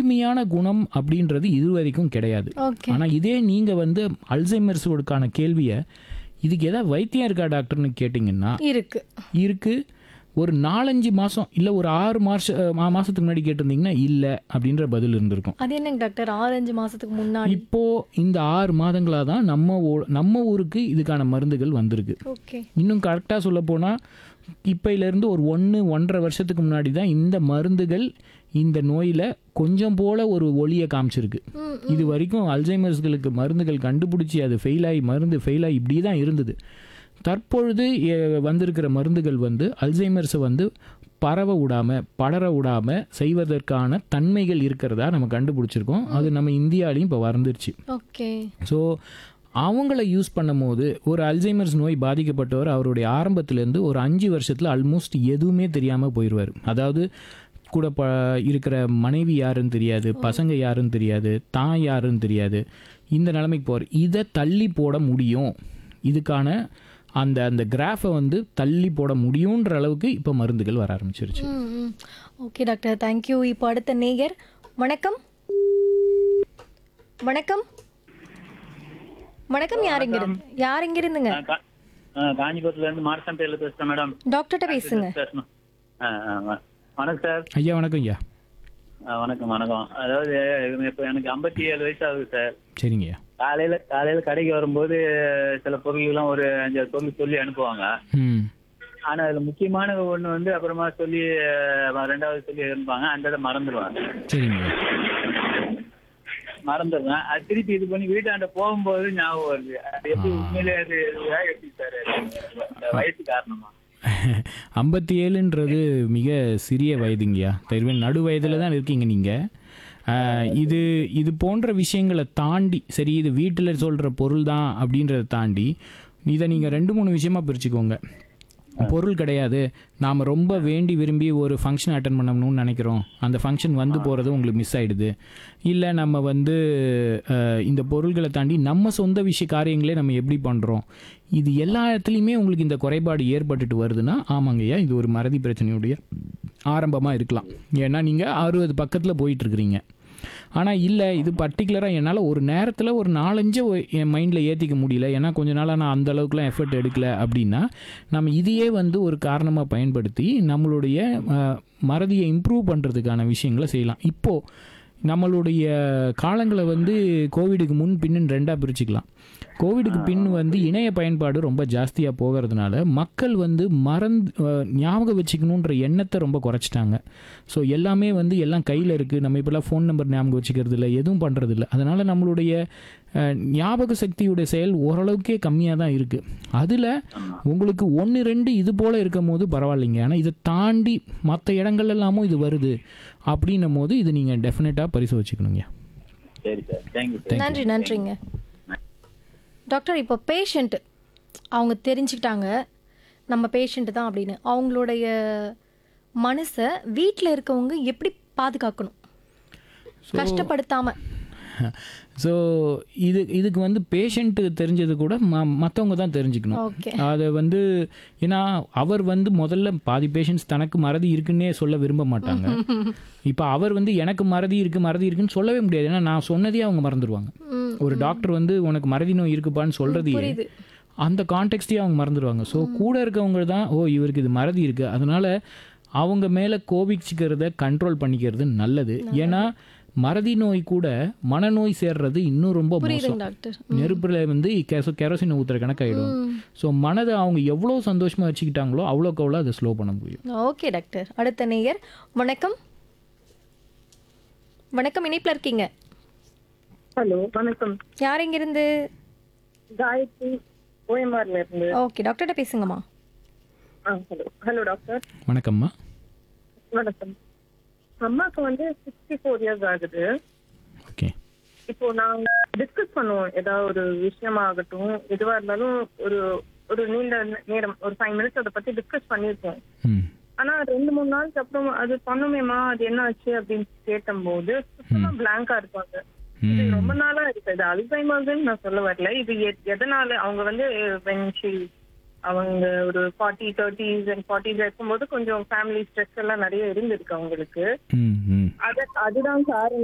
முழுமையான குணம் அப்படின்றது இது வரைக்கும் கிடையாது ஓகே ஆனால் இதே நீங்கள் வந்து அல்சைமர்ஸோடுக்கான கேள்வியை இதுக்கு ஏதாவது வைத்தியம் இருக்கா டாக்டர்னு கேட்டிங்கன்னா இருக்கு இருக்கு ஒரு நாலஞ்சு மாதம் இல்லை ஒரு ஆறு மாச மா- மாசத்துக்கு முன்னாடி கேட்டிருந்தீங்கன்னா இல்லை அப்படின்ற பதில் இருந்திருக்கும் அது என்னங்க டாக்டர் ஆறஞ்சு மாசத்துக்கு முன்னாடி இப்போ இந்த ஆறு மாதங்களாக தான் நம்ம ஊ- நம்ம ஊருக்கு இதுக்கான மருந்துகள் வந்திருக்கு ஓகே இன்னும் கரெக்டாக சொல்ல போனால் இப்பையிலேருந்து ஒரு ஒன்று ஒன்றரை வருஷத்துக்கு முன்னாடி தான் இந்த மருந்துகள் இந்த நோயில் கொஞ்சம் போல ஒரு ஒளியை காமிச்சிருக்கு ம், இது வரைக்கும் அல்சைமர்ஸ்களுக்கு மருந்துகள் கண்டுபிடிச்சி அது ஃபெயில் ஆகி மருந்து ஃபெயில் ஆகி இப்படி தான் இருந்தது தற்பொழுது எ- வந்திருக்கிற மருந்துகள் வந்து அல்சைமர்ஸை வந்து பரவ விடாமல் படர விடாமல் செய்வதற்கான தன்மைகள் இருக்கிறதா நம்ம கண்டுபிடிச்சிருக்கோம் அது நம்ம இந்தியாலையும் இப்போ வந்துருச்சு ஓகே ஸோ அவங்கள யூஸ் பண்ணும்போது ஒரு அல்சைமர்ஸ் நோய் பாதிக்கப்பட்டவர் அவருடைய ஆரம்பத்திலேருந்து ஒரு அஞ்சு வருஷத்தில் ஆல்மோஸ்ட் எதுவுமே தெரியாமல் போயிடுவார் அதாவது கூட ப இருக்கிற மனைவி யாருன்னு தெரியாது பசங்க யாருன்னு தெரியாது தான் யாருன்னு தெரியாது இந்த நிலைமைக்கு போகிற இதை தள்ளி போட முடியும் இதுக்கான அந்த அந்த கிராஃபை வந்து தள்ளி போட முடியுன்ற அளவுக்கு இப்போ மருந்துகள் வர ஆரம்பிச்சிருச்சு ம் ம் ஓகே டாக்டர் தேங்க்யூ இப்போ அடுத்த நேயர் வணக்கம் வணக்கம் வணக்கம் யார் இங்க இருந்து யார் இங்க இருந்துங்க ஆ, கா- ஆ, காஞ்சிபுரத்துல இருந்து மார்சம்பேல பேசுறேன் மேடம் டாக்டர்கிட்ட பேசுங்க பேசணும் ஆ, ஆ, வ- வணக்கம் சார் ஐயா வணக்கம் ஐயா ஆ, வணக்கம் வணக்கம் அதாவது இப்போ எனக்கு ஐம்பத்தி ஏழு வயசு ஆகுது சார் சரிங்க ஐயா காலையில காலையில கடைக்கு வரும்போது சில பொருள்கள்லாம் ஒரு அஞ்சாறு பொருள் சொல்லி அனுப்புவாங்க ம் ஆனா அதுல முக்கியமான ஒண்ணு வந்து அப்புறமா சொல்லி அஹ், ரெண்டாவது சொல்லி அனுப்புவாங்க அந்த இதை மறந்துடுவாங்க சரிங்க ஐயா மறந்துடுவேன் அது திருப்பி இது பண்ணி வீட்டாண்ட போகும்போது ஞாபகம் வருது அது எப்படி உண்மையிலே அது இதுவா எப்படி சார் அது? இந்த வயசு காரணமா ஐம்பத்தி ஏழுன்றது மிக சிறிய வயதுங்கய்யா தெரியும் நடு வயதில் தான் இருக்கீங்க நீங்கள் இது இது போன்ற விஷயங்களை தாண்டி சரி இது வீட்டில் சொல்கிற பொருள் தான் அப்படின்றத தாண்டி இதை நீங்கள் ரெண்டு மூணு விஷயமா பிரிச்சுக்கோங்க பொருள் கிடையாது நாம் ரொம்ப வேண்டி விரும்பி ஒரு ஃபங்க்ஷன் அட்டன் பண்ணணும்னு நினைக்கிறோம் அந்த ஃபங்க்ஷன் வந்து போகிறது உங்களுக்கு மிஸ் ஆகிடுது இல்லை நம்ம வந்து அஹ், இந்த பொருள்களை தாண்டி நம்ம சொந்த விஷய காரியங்களே நம்ம எப்படி பண்ணுறோம் இது எல்லா இடத்துலையுமே உங்களுக்கு இந்த குறைபாடு ஏற்பட்டுட்டு வருதுன்னா ஆமாங்கய்யா இது ஒரு மறதி பிரச்சனையுடைய ஆரம்பமாக இருக்கலாம் ஏன்னா நீங்கள் அறுபது பக்கத்தில் போயிட்டுருக்கிறீங்க ஆனால் இல்லை இது பர்டிகுலராக என்னால் ஒரு நேரத்தில் ஒரு நாலஞ்சு ஒ- என் மைண்டில் ஏற்றிக்க முடியல ஏன்னா கொஞ்ச நாளாக நான் அந்த அளவுக்குலாம் எஃபர்ட் எடுக்கல அப்படின்னா நம்ம இதையே வந்து ஒரு காரணமாக பயன்படுத்தி நம்மளுடைய அஹ், மறதியை இம்ப்ரூவ் பண்ணுறதுக்கான விஷயங்களை செய்யலாம் இப்போது நம்மளுடைய காலங்களை வந்து கோவிடுக்கு முன் பின்னு ரெண்டாக பிரிச்சுக்கலாம் கோவிடுக்கு பின் வந்து இணைய பயன்பாடு ரொம்ப ஜாஸ்தியாக போகிறதுனால மக்கள் வந்து மறந்து அஹ், ஞாபகம் வச்சுக்கணுன்ற எண்ணத்தை ரொம்ப குறைச்சிட்டாங்க ஸோ எல்லாமே வந்து எல்லாம் கையில் இருக்குது நம்ம இப்போல்லாம் ஃபோன் நம்பர் ஞாபகம் வச்சுக்கிறது இல்லை எதுவும் பண்ணுறது இல்லை அதனால் நம்மளுடைய அஹ், ஞாபக சக்தியுடைய செயல் ஓரளவுக்கே கம்மியாக தான் இருக்குது அதில் உங்களுக்கு ஒன்று ரெண்டு இது போல் இருக்கும் போது பரவாயில்லைங்க ஆனால் இதை தாண்டி மற்ற இடங்கள் எல்லாமும் இது வருது அப்படின்னும் போது இது நீங்கள் டெஃபினட்டாக பரிசோதிச்சுக்கணுங்க சரி சார் தேங்க்யூ சார் நன்றி நன்றிங்க டாக்டர் இப்போ பேஷண்ட் அவங்க தெரிஞ்சுக்கிட்டாங்க நம்ம பேஷண்ட் தான் அப்படின்னு அவங்களுடைய மனசை வீட்டில் இருக்கவங்க எப்படி பாதுகாக்கணும் கஷ்டப்படுத்தாம ஸோ இது இதுக்கு வந்து பேஷண்ட்டு தெரிஞ்சது கூட ம மற்றவங்க தான் தெரிஞ்சுக்கணும் ஓகே அதை வந்து ஏன்னா அவர் வந்து முதல்ல பாதி பேஷண்ட்ஸ் தனக்கு மறதி இருக்குன்னே சொல்ல விரும்ப மாட்டாங்க இப்போ அவர் வந்து எனக்கு மறதி இருக்கு மறதி இருக்குன்னு சொல்லவே முடியாது ஏன்னா நான் சொன்னதே அவங்க மறந்துடுவாங்க ம், ஒரு டாக்டர் வந்து உனக்கு மறதி நோய் இருக்குப்பான்னு சொல்றதையே புரியுது அந்த கான்டெக்ட்டையும் அவங்க மறந்துடுவாங்க ஸோ கூட இருக்கவங்க தான் ஓ இவருக்கு இது மறதி இருக்கு அதனால அவங்க மேலே கோபிச்சுக்கிறத கண்ட்ரோல் பண்ணிக்கிறது நல்லது ஏன்னா மறதி நோய் கூட மனநோய் சேர்றது இன்னும் ரொம்ப மோசம் புரியுதுங்க டாக்டர் நெருப்புல வந்து கெச கெரோசின் ஊற்றுற கணக்காயிடும் ஸோ மனதை அவங்க எவ்வளோ சந்தோஷமா வச்சுக்கிட்டாங்களோ அவ்வளோக்கு அவ்வளோ அதை ஸ்லோ பண்ண முடியும் ஓகே டாக்டர் அடுத்த நேயர் வணக்கம் வணக்கம் இணைப்பில் இருக்கீங்க ஹலோ வணக்கம் யார் இங்கிருந்து காயத்ரி ஓஎம்ஆர்ல இருந்து ஓகே டாக்டர்கிட்ட பேசுங்கம்மா ஆ ஹலோ ஹலோ டாக்டர் வணக்கம்மா வணக்கம் அம்மாக்கு வந்து சிக்ஸ்டி ஃபோர் இயர்ஸ் ஆகுது ஓகே இப்போ நாங்க டிஸ்கஸ் பண்ணுவோம் ஏதாவது ஒரு விஷயமாகட்டும் எதுவா இருந்தாலும் ஒரு ஒரு நீண்ட நேரம் ஒரு ஃபைவ் மினிட்ஸ் அதை பத்தி டிஸ்கஸ் பண்ணியிருக்கோம் ம் ஆனா ரெண்டு மூணு நாளுக்கு அப்புறம் அது பண்ணுமேமா அது என்ன ஆச்சு அப்படின்னு கேட்டபோது சுத்தமா பிளாங்கா இருப்பாங்க இது ம் ரொம்ப நாளா இருக்கு இது அல்சைமர்ஸ்ன்னு நான் சொல்ல வரல இது எ- எதனால அவங்க வந்து when she அவங்க ஒரு ஃபார்ட்டி தேர்ட்டிஸ் அண்ட் ஃபார்ட்டிஸ் இருக்கும்போது கொஞ்சம் ஃபேமிலி ஸ்ட்ரெஸ் எல்லாம் நிறைய இருந்திருக்கு அவங்களுக்கு ம் ம் அது அதுதான் காரணம்